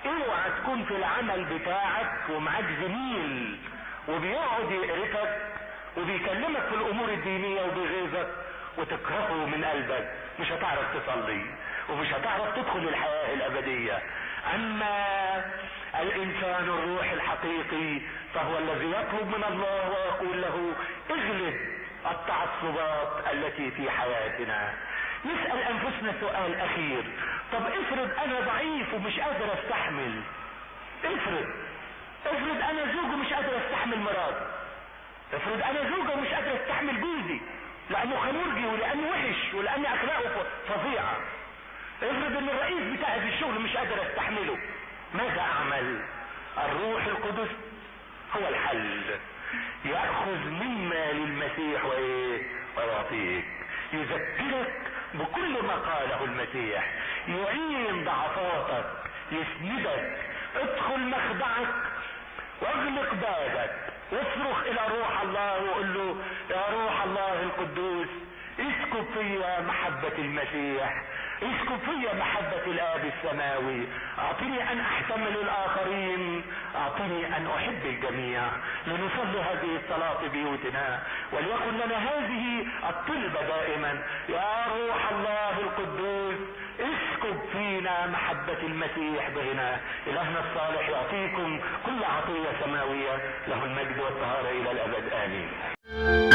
اوعى تكون في العمل بتاعك ومعاك زميل وبيقعد يقرفك وبيكلمك في الامور الدينية وبيغيظك وتكرهه من قلبك مش هتعرف تصلي ومش هتعرف تدخل الحياة الابدية اما الانسان الروح الحقيقي فهو الذي يطلب من الله ويقول له اغلب التعصبات التي في حياتنا نسأل انفسنا سؤال اخير طب افرض انا ضعيف ومش قادر استحمل افرض افرض انا زوج ومش قادر استحمل مراتي افرض انا زوجة ومش قادر استحمل جوزي لانه خمرجي ولانه وحش ولان اخلاقه فظيعة افرض ان الرئيس بتاعي في الشغل مش قادر استحمله ماذا اعمل الروح القدس هو الحل يأخذ مما للمسيح وايه ويعطيك يذكرك بكل ما قاله المسيح يعين ضعفاتك يسندك ادخل مخدعك واغلق بابك واصرخ الى روح الله وقول له يا روح الله القدوس اسكب فيا محبة المسيح اسكب فيا محبة الاب السماوي اعطني ان احتمل الاخرين اعطني ان احب الجميع لنصلي هذه الصلاة في بيوتنا وليكن لنا هذه الطلبة دائما يا روح الله القدوس اسكب فينا محبة المسيح بغنى الهنا الصالح يعطيكم كل عطية سماوية له المجد والطهارة الى الابد امين